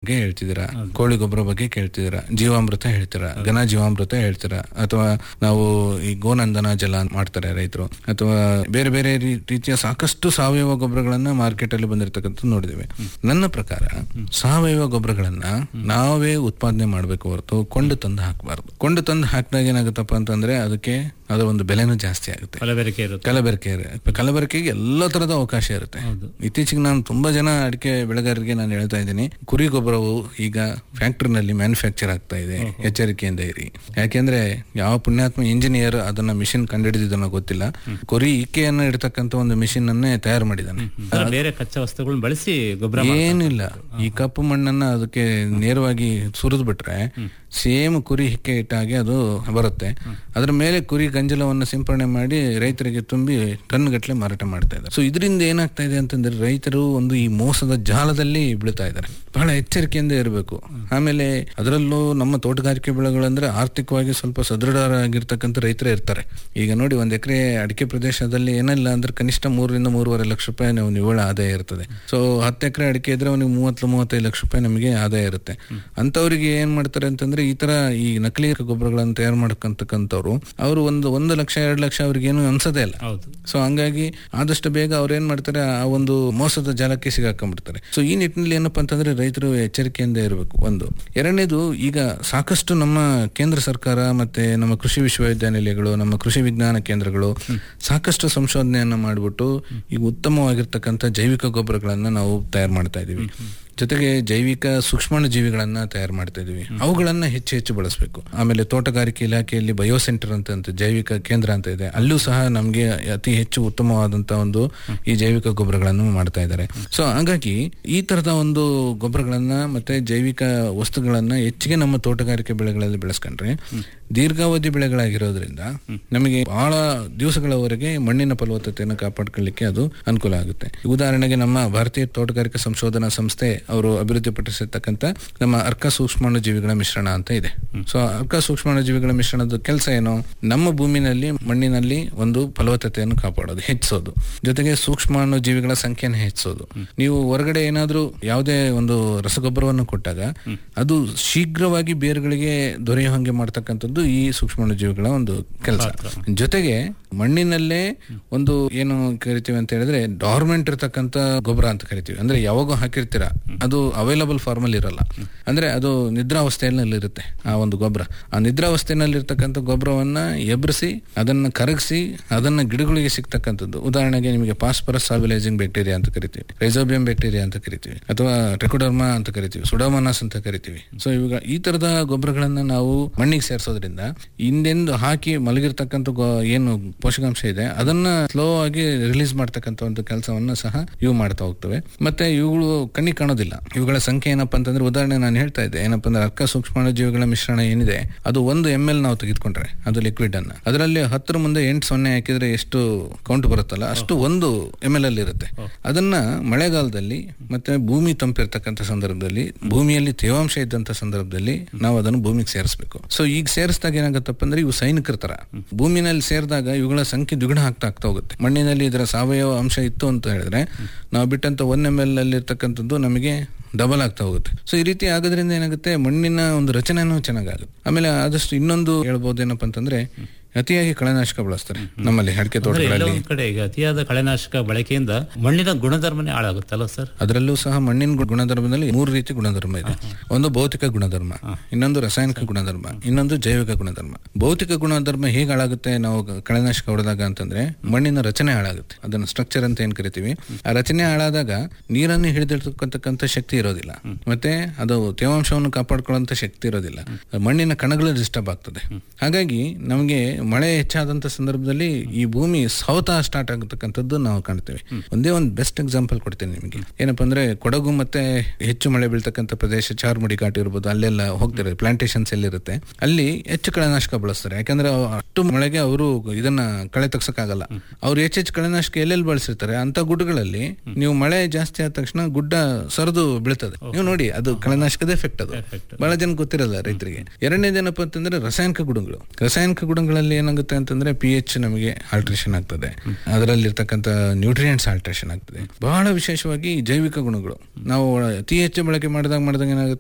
ಬಗ್ಗೆ ಹೇಳ್ತಿದ್ದೀರಾ ಕೋಳಿ ಗೊಬ್ಬರ ಬಗ್ಗೆ ಕೇಳ್ತಿದ್ದೀರಾ ಜೀವಾಮೃತ ಹೇಳ್ತೀರಾ ಘನ ಜೀವಾಮೃತ ಹೇಳ್ತೀರಾ ಅಥವಾ ನಾವು ಈ ಗೋನಂದನ ಜಲ ಮಾಡ್ತಾರೆ ರೈತರು ಅಥವಾ ಬೇರೆ ಬೇರೆ ರೀ- ರೀತಿಯ ಸಾಕಷ್ಟು ಸಾವಯವ ಗೊಬ್ಬರಗಳನ್ನ ಮಾರ್ಕೆಟ್ ಅಲ್ಲಿ ಬಂದಿರತಕ್ಕಂಥ ನೋಡಿದ್ದೇವೆ ನನ್ನ ಪ್ರಕಾರ ಸಾವಯವ ಗೊಬ್ಬರಗಳನ್ನ ನಾವೇ ಉತ್ಪಾದನೆ ಮಾಡಬೇಕು ಹೊರತು ಕೊಂಡು ತಂದು ಹಾಕಬಾರ್ದು ಕೊಂಡು ತಂದು ಹಾಕಿದಾಗ ಏನಾಗುತ್ತಪ್ಪ ಅಂತಂದ್ರೆ ಅದಕ್ಕೆ ಅದರ ಒಂದು ಬೆಲೆನೂ ಜಾಸ್ತಿ ಆಗುತ್ತೆ ಕಲಬೆರಕೆ ಇರುತ್ತೆ ಕಲಬೆರಕೆ ಇರುತ್ತೆ. ಕಲಬೆರಕೆಗೆ ಎಲ್ಲ ತರದ ಅವಕಾಶ ಇರುತ್ತೆ ಇತ್ತೀಚೆಗೆ ನಾನು ತುಂಬಾ ಜನ ಅಡಿಕೆ ಬೆಳೆಗಾರರಿಗೆ ನಾನು ಹೇಳ್ತಾ ಇದ್ದೀನಿ ಕುರಿ ಗೊಬ್ಬರವು ಈಗ ಫ್ಯಾಕ್ಟರಿನಲ್ಲಿ ಮ್ಯಾನುಫ್ಯಾಕ್ಚರ್ ಆಗ್ತಾ ಇದೆ ಎಚ್ಚರಿಕೆಯಿಂದ ಇರಿ ಯಾಕೆಂದ್ರೆ ಯಾವ ಪುಣ್ಯಾತ್ಮ ಇಂಜಿನಿಯರ್ ಅದನ್ನ ಮಿಷಿನ್ ಕಂಡುಹಿಡಿದಿದ್ದನ್ನೋ ಗೊತ್ತಿಲ್ಲ ಕುರಿ ಇಕ್ಕೆಯನ್ನು ಇಡ್ತಕ್ಕಂಥ ಒಂದು ಮಿಷಿನ್ ಅನ್ನೇ ತಯಾರು ಮಾಡಿದ್ದಾನೆ ಅಂದ್ರೆ ಬೇರೆ ಕಚ್ಚಾ ವಸ್ತುಗಳನ್ನ ಬಳಸಿ ಗೊಬ್ಬರ ಏನಿಲ್ಲ ಈ ಕಪ್ಪು ಮಣ್ಣನ್ನ ಅದಕ್ಕೆ ನೇರವಾಗಿ ಸುರಿದು ಬಿಟ್ರೆ ಸೇಮ್ ಕುರಿ ಹಿಕ್ಕೆ ಇಟ್ಟಾಗೆ ಅದು ಬರುತ್ತೆ ಅದ್ರ ಮೇಲೆ ಕುರಿ ಗಂಜಲವನ್ನು ಸಿಂಪರಣೆ ಮಾಡಿ ರೈತರಿಗೆ ತುಂಬಿ ಟನ್ ಗಟ್ಟಲೆ ಮಾರಾಟ ಮಾಡ್ತಾ ಇದ್ದಾರೆ ಸೊ ಇದರಿಂದ ಏನಾಗ್ತಾ ಇದೆ ಅಂತಂದ್ರೆ ರೈತರು ಒಂದು ಈ ಮೋಸದ ಜಾಲದಲ್ಲಿ ಬೀಳ್ತಾ ಇದ್ದಾರೆ ಬಹಳ ಎಚ್ಚರಿಕೆಯಿಂದ ಇರಬೇಕು ಆಮೇಲೆ ಅದರಲ್ಲೂ ನಮ್ಮ ತೋಟಗಾರಿಕೆ ಬೆಳೆಗಳಂದ್ರೆ ಆರ್ಥಿಕವಾಗಿ ಸ್ವಲ್ಪ ಸದೃಢರಾಗಿರ್ತಕ್ಕಂಥ ರೈತರೇ ಇರ್ತಾರೆ ಈಗ ನೋಡಿ ಒಂದ್ ಎಕರೆ ಅಡಿಕೆ ಪ್ರದೇಶದಲ್ಲಿ ಏನಿಲ್ಲ ಅಂದ್ರೆ ಕನಿಷ್ಠ ಮೂರರಿಂದ ಮೂರುವರೆ ಲಕ್ಷ ರೂಪಾಯಿ ನಾವು ನಿವ್ವಳ ಆದಾಯ ಇರ್ತದೆ ಸೊ ಹತ್ತು ಎಕರೆ ಅಡಿಕೆ ಇದ್ರೆ ಅವನಿಗೆ ಮೂವತ್ತು ಮೂವತ್ತೈದು ಲಕ್ಷ ರೂಪಾಯಿ ನಮಗೆ ಆದಾಯ ಇರುತ್ತೆ ಅಂತವ್ರಿಗೆ ಏನ್ ಮಾಡ್ತಾರೆ ಅಂತಂದ್ರೆ ಈ ತರ ಈ ನಕಲಿ ಗೊಬ್ಬರಗಳನ್ನು ತಯಾರು ಮಾಡ್ಕೊಂತಕ್ಕಂಥವ್ರು ಅವರು ಒಂದು ಒಂದು ಲಕ್ಷ ಎರಡು ಲಕ್ಷ ಅವ್ರಿಗೆ ಏನು ಅನ್ಸದೇ ಇಲ್ಲ ಹೌದು ಸೊ ಹಂಗಾಗಿ ಆದಷ್ಟು ಬೇಗ ಅವ್ರು ಏನ್ ಮಾಡ್ತಾರೆ ಆ ಒಂದು ಮೋಸದ ಜಾಲಕ್ಕೆ ಸಿಗಾಕೊಂಡ್ಬಿಡ್ತಾರೆ ಸೊ ಈ ನಿಟ್ಟಿನಲ್ಲಿ ಏನಪ್ಪಾ ಅಂತಂದ್ರೆ ರೈತರು ಎಚ್ಚರಿಕೆಯಿಂದ ಇರಬೇಕು ಒಂದು ಎರಡನೇದು ಈಗ ಸಾಕಷ್ಟು ನಮ್ಮ ಕೇಂದ್ರ ಸರ್ಕಾರ ಮತ್ತೆ ನಮ್ಮ ಕೃಷಿ ವಿಶ್ವವಿದ್ಯಾನಿಲಯಗಳು ನಮ್ಮ ಕೃಷಿ ವಿಜ್ಞಾನ ಕೇಂದ್ರಗಳು ಸಾಕಷ್ಟು ಸಂಶೋಧನೆಯನ್ನ ಮಾಡಿಬಿಟ್ಟು ಈಗ ಉತ್ತಮವಾಗಿರ್ತಕ್ಕಂಥ ಜೈವಿಕ ಗೊಬ್ಬರಗಳನ್ನ ನಾವು ತಯಾರು ಮಾಡ್ತಾ ಇದೀವಿ ಜೊತೆಗೆ ಜೈವಿಕ ಸೂಕ್ಷ್ಮಾಣು ಜೀವಿಗಳನ್ನ ತಯಾರು ಮಾಡ್ತಾ ಇದೀವಿ ಅವುಗಳನ್ನ ಹೆಚ್ಚು ಹೆಚ್ಚು ಬಳಸಬೇಕು ಆಮೇಲೆ ತೋಟಗಾರಿಕೆ ಇಲಾಖೆಯಲ್ಲಿ ಬಯೋ ಸೆಂಟರ್ ಅಂತ ಅಂತ ಜೈವಿಕ ಕೇಂದ್ರ ಅಂತ ಇದೆ ಅಲ್ಲೂ ಸಹ ನಮಗೆ ಅತಿ ಹೆಚ್ಚು ಉತ್ತಮವಾದಂತ ಒಂದು ಈ ಜೈವಿಕ ಗೊಬ್ಬರಗಳನ್ನು ಮಾಡ್ತಾ ಇದ್ದಾರೆ ಸೊ ಹಾಗಾಗಿ ಈ ತರದ ಒಂದು ಗೊಬ್ಬರಗಳನ್ನ ಮತ್ತೆ ಜೈವಿಕ ವಸ್ತುಗಳನ್ನ ಹೆಚ್ಚಿಗೆ ನಮ್ಮ ತೋಟಗಾರಿಕೆ ಬೆಳೆಗಳಲ್ಲಿ ಬೆಳೆಸ್ಕೊಂಡ್ರೆ ದೀರ್ಘಾವಧಿ ಬೆಳೆಗಳಾಗಿರೋದ್ರಿಂದ ನಮಗೆ ಬಹಳ ದಿವಸಗಳವರೆಗೆ ಮಣ್ಣಿನ ಫಲವತ್ತತೆಯನ್ನು ಕಾಪಾಡ್ಕೊಳ್ಳಿಕ್ಕೆ ಅದು ಅನುಕೂಲ ಆಗುತ್ತೆ ಉದಾಹರಣೆಗೆ ನಮ್ಮ ಭಾರತೀಯ ತೋಟಗಾರಿಕಾ ಸಂಶೋಧನಾ ಸಂಸ್ಥೆ ಅವರು ಅಭಿವೃದ್ಧಿಪಡಿಸಿರ್ತಕ್ಕಂಥ ನಮ್ಮ ಅರ್ಕ ಸೂಕ್ಷ್ಮಾಣು ಜೀವಿಗಳ ಮಿಶ್ರಣ ಅಂತ ಇದೆ ಸೊ ಅರ್ಕ ಸೂಕ್ಷ್ಮಾಣು ಜೀವಿಗಳ ಮಿಶ್ರಣದ ಕೆಲಸ ಏನು ನಮ್ಮ ಭೂಮಿನಲ್ಲಿ ಮಣ್ಣಿನಲ್ಲಿ ಒಂದು ಫಲವತ್ತತೆಯನ್ನು ಕಾಪಾಡೋದು ಹೆಚ್ಚಿಸೋದು ಜೊತೆಗೆ ಸೂಕ್ಷ್ಮಾಣು ಜೀವಿಗಳ ಸಂಖ್ಯೆಯನ್ನು ಹೆಚ್ಚಿಸೋದು ನೀವು ಹೊರಗಡೆ ಏನಾದ್ರೂ ಯಾವುದೇ ಒಂದು ರಸಗೊಬ್ಬರವನ್ನು ಕೊಟ್ಟಾಗ ಅದು ಶೀಘ್ರವಾಗಿ ಬೇರುಗಳಿಗೆ ದೊರೆಯುವ ಹಾಗೆ ಮಾಡ್ತಕ್ಕಂಥದ್ದು ಈ ಸೂಕ್ಷ್ಮಾಣು ಜೀವಿಗಳ ಒಂದು ಕೆಲಸ ಜೊತೆಗೆ ಮಣ್ಣಿನಲ್ಲೇ ಒಂದು ಏನು ಕರಿತೀವಿ ಅಂತ ಹೇಳಿದ್ರೆ ಡಾರ್ಮೆಂಟ್ ಇರತಕ್ಕಂತ ಗೊಬ್ಬರ ಅಂತ ಕರಿತೀವಿ ಅಂದ್ರೆ ಯಾವಾಗ ಹಾಕಿರ್ತೀರಾ ಅದು ಅವೈಲಬಲ್ ಫಾರ್ಮ್ ಅಲ್ಲಿ ಇರಲ್ಲ ಅಂದ್ರೆ ಅದು ನಿದ್ರಾವಸ್ಥೆಯಲ್ಲಿ ಇರುತ್ತೆ ಆ ಒಂದು ಗೊಬ್ಬರ ಆ ನಿದ್ರಾವಸ್ಥೆಯಲ್ಲಿ ಇರ್ತಕ್ಕಂಥ ಗೊಬ್ಬರವನ್ನ ಎಬ್ರಿಸಿ ಅದನ್ನ ಕರಗಿಸಿ ಅದನ್ನ ಗಿಡಗಳಿಗೆ ಸಿಗ್ತಕ್ಕಂಥದ್ದು ಉದಾಹರಣೆಗೆ ನಿಮಗೆ ಪಾಸ್ಪರಸ್ ಸಾಬಿಲೈಸಿಂಗ್ ಬ್ಯಾಕ್ಟೀರಿಯಾ ಅಂತ ಕರಿತೀವಿ ರೈಸೋಬಿಯಂ ಬ್ಯಾಕ್ಟೀರಿಯಾ ಅಂತ ಕರಿತೀವಿ ಅಥವಾ ಟ್ರೆಕೋಡರ್ಮಾ ಅಂತ ಕರಿತೀವಿ ಸುಡೋಮನಾಸ್ ಅಂತ ಕರಿತೀವಿ ಸೊ ಇವಾಗ ಈ ತರದ ಗೊಬ್ಬರಗಳನ್ನ ನಾವು ಮಣ್ಣಿಗೆ ಸೇರಿಸೋದ್ರಿಂದ ಹಿಂದೆಂದು ಹಾಕಿ ಮಲಗಿರ್ತಕ್ಕಂಥ ಗೊ- ಏನು ಪೋಷಕಾಂಶ ಇದೆ ಅದನ್ನ ಸ್ಲೋ ಆಗಿ ರಿಲೀಸ್ ಮಾಡ್ತಕ್ಕಂಥ ಒಂದು ಕೆಲಸವನ್ನ ಸಹ ಇವು ಮಾಡ್ತಾ ಹೋಗ್ತವೆ ಮತ್ತೆ ಇವುಗಳು ಕಣ್ಣಿಗೆ ಕಾಣೋದಿಲ್ಲ ಇವುಗಳ ಸಂಖ್ಯೆ ಏನಪ್ಪಾ ಅಂತಂದ್ರೆ ಉದಾಹರಣೆ ನಾನು ಹೇಳ್ತಾ ಇದ್ದೆ ಏನಪ್ಪಾ ಅಂದ್ರೆ ಅರ್ಕ ಸೂಕ್ಷ್ಮಾಣು ಜೀವಿಗಳ ಮಿಶ್ರಣ ಏನಿದೆ ಅದು ಒಂದು ಎಮ್ ಎಲ್ ನಾವು ತೆಗೆದುಕೊಂಡ್ರೆ ಅದು ಲಿಕ್ವಿಡ್ ಅನ್ನ ಅದರಲ್ಲಿ ಹತ್ತರ ಮುಂದೆ ಎಂಟು ಸೊನ್ನೆ ಹಾಕಿದ್ರೆ ಎಷ್ಟು ಕೌಂಟ್ ಬರುತ್ತಲ್ಲ ಅಷ್ಟು ಒಂದು ಎಮ್ ಎಲ್ ಅಲ್ಲಿ ಇರುತ್ತೆ ಅದನ್ನ ಮಳೆಗಾಲದಲ್ಲಿ ಮತ್ತೆ ಭೂಮಿ ತಂಪಿರ್ತಕ್ಕಂಥ ಸಂದರ್ಭದಲ್ಲಿ ಭೂಮಿಯಲ್ಲಿ ತೇವಾಂಶ ಇದ್ದಂತ ಸಂದರ್ಭದಲ್ಲಿ ನಾವು ಅದನ್ನು ಭೂಮಿಗೆ ಸೇರಿಸಬೇಕು ಸೊ ಈಗ ಸೇರಿಸಿದಾಗ ಏನಾಗುತ್ತಪ್ಪ ಅಂದ್ರೆ ಇವು ಸೈನಿಕರ ತರ ಭೂಮಿನಲ್ಲಿ ಸೇರಿದಾಗ ಇವುಗಳ ಸಂಖ್ಯೆ ದ್ವಿಗುಣ ಆಗ್ತಾ ಆಗ್ತಾ ಹೋಗುತ್ತೆ ಮಣ್ಣಿನಲ್ಲಿ ಇದರ ಸಾವಯವ ಅಂಶ ಇತ್ತು ಅಂತ ಹೇಳಿದ್ರೆ ನಾವು ಬಿಟ್ಟಂತ ಒನ್ ಎಮ್ ಎಲ್ ಅಲ್ಲಿ ಇರ್ತಕ್ಕಂಥದ್ದು ನಮಗೆ ಡಬಲ್ ಆಗ್ತಾ ಹೋಗುತ್ತೆ ಸೊ ಈ ರೀತಿ ಆಗೋದ್ರಿಂದ ಏನಾಗುತ್ತೆ ಮಣ್ಣಿನ ಒಂದು ರಚನೆನೂ ಚೆನ್ನಾಗಾಗುತ್ತೆ ಆಮೇಲೆ ಆದಷ್ಟು ಇನ್ನೊಂದು ಹೇಳ್ಬೋದು ಏನಪ್ಪಾ ಅಂತಂದ್ರೆ ಅತಿಯಾಗಿ ಕಳೆನಾಶಕ ಬಳಸ್ತಾರೆ ನಮ್ಮಲ್ಲಿ ಅಡಿಕೆ ಅಂದ್ರೆ ಎಲ್ಲ ತೋಟಗಳಲ್ಲಿ ಒಂದ್ ಕಡೆ ಈಗ ಅತಿಯಾದ ಕಳೆನಾಶಕ ಬಳಕೆಯಿಂದ ಮಣ್ಣಿನ ಗುಣಧರ್ಮನೇ ಹಾಳಾಗುತ್ತಲ್ಲ ಸರ್ ಅದರಲ್ಲೂ ಸಹ ಮಣ್ಣಿನ ಗು- ಗುಣಧರ್ಮದಲ್ಲಿ ಮೂರು ರೀತಿ ಗುಣಧರ್ಮ ಇದೆ ಒಂದು ಭೌತಿಕ ಗುಣಧರ್ಮ ಇನ್ನೊಂದು ರಾಸಾಯನಿಕ ಗುಣಧರ್ಮ ಇನ್ನೊಂದು ಜೈವಿಕ ಗುಣಧರ್ಮ ಭೌತಿಕ ಗುಣಧರ್ಮ ಹೇಗೆ ಹಾಳಾಗುತ್ತೆ ನಾವು ಗ- ಕಳೆನಾಶಕ ಹೊಡೆದಾಗ ಅಂತಂದ್ರೆ ಮಣ್ಣಿನ ರಚನೆ ಹಾಳಾಗುತ್ತೆ ಅದನ್ನ ಸ್ಟ್ರಕ್ಚರ್ ಅಂತ ಏನ್ ಕರಿತೀವಿ ಆ ರಚನೆ ಹಾಳಾದಾಗ ನೀರನ್ನು ಹಿಡಿದಿರ್ತಕ್ಕಂಥ ಶಕ್ತಿ ಇರೋದಿಲ್ಲ ಮತ್ತೆ ಅದು ತೇವಾಂಶವನ್ನು ಕಾಪಾಡ್ಕೊಳ್ಳುವಂತ ಶಕ್ತಿ ಇರೋದಿಲ್ಲ ಮಣ್ಣಿನ ಕಣಗಳು ಡಿಸ್ಟರ್ಬ್ ಆಗ್ತದೆ ಹಾಗಾಗಿ ನಮಗೆ ಮಳೆ ಹೆಚ್ಚಾದಂತ ಸಂದರ್ಭದಲ್ಲಿ ಈ ಭೂಮಿ ಸೌತ ಸ್ಟಾರ್ಟ್ ಆಗತಕ್ಕಂಥದ್ದು ನಾವು ಕಾಣ್ತೇವೆ ಒಂದೇ ಒಂದು ಬೆಸ್ಟ್ ಎಕ್ಸಾಂಪಲ್ ಕೊಡ್ತೇನೆ ನಿಮಗೆ ಏನಪ್ಪಾ ಅಂದ್ರೆ ಕೊಡಗು ಮತ್ತೆ ಹೆಚ್ಚು ಮಳೆ ಬೀಳ್ತಕ್ಕಂಥ ಪ್ರದೇಶ ಚಾರ್ಮುಡಿ ಘಾಟ್ ಇರ್ಬೋದು ಅಲ್ಲೆಲ್ಲ ಹೋಗ್ತಾರೆ ಪ್ಲಾಂಟೇಶನ್ಸ್ ಎಲ್ಲಿರುತ್ತೆ ಅಲ್ಲಿ ಹೆಚ್ಚು ಕಳೆನಾಶಕ ಬಳಸ್ತಾರೆ ಯಾಕಂದ್ರೆ ಅವ್- ಅಷ್ಟು ಮಳೆಗೆ ಅವರು ಇದನ್ನ ಕಳೆ ತೆಗ್ಸಕ್ಕಾಗಲ್ಲ ಅವ್ರು ಹೆಚ್ಚೆಚ್ಚು ಕಳೆನಾಶಕ ಎಲ್ಲೆಲ್ಲಿ ಬಳಸಿರ್ತಾರೆ ಅಂತ ಗುಡ್ಡಗಳಲ್ಲಿ ನೀವು ಮಳೆ ಜಾಸ್ತಿ ಆದ ತಕ್ಷಣ ಗುಡ್ಡ ಸರಿದು ಬೀಳ್ತದೆ ನೀವು ನೋಡಿ ಅದು ಕಳೆನಾಶಕದ ಎಫೆಕ್ಟ್ ಅದು ಬಹಳ ಜನ ಗೊತ್ತಿರಲ್ಲ ರೈತರಿಗೆ ಎರಡನೇದೇನಪ್ಪ ಅಂತಂದ್ರೆ ರಾಸಾಯನಿಕ ಗುಣಗಳು ರಾಸಾಯನಿಕ ಗುಣಗಳಲ್ಲಿ ಏನಾಗುತ್ತೆ ಅಂತಂದ್ರೆ ಪಿ ಎಚ್ ನಮಗೆ ಆಲ್ಟ್ರೇಷನ್ ಆಗ್ತದೆ ಅದರಲ್ಲಿರ್ತಕ್ಕಂಥ ನ್ಯೂಟ್ರಿಯೆಂಟ್ಸ್ ಆಲ್ಟ್ರೇಷನ್ ಆಗ್ತದೆ ಬಹಳ ವಿಶೇಷವಾಗಿ ಜೈವಿಕ ಗುಣಗಳು ನಾವು ಅತಿ ಹೆಚ್ಚು ಬಳಕೆ ಮಾಡಿದಾಗ ಮಾಡಿದಾಗ ಏನಾಗುತ್ತೆ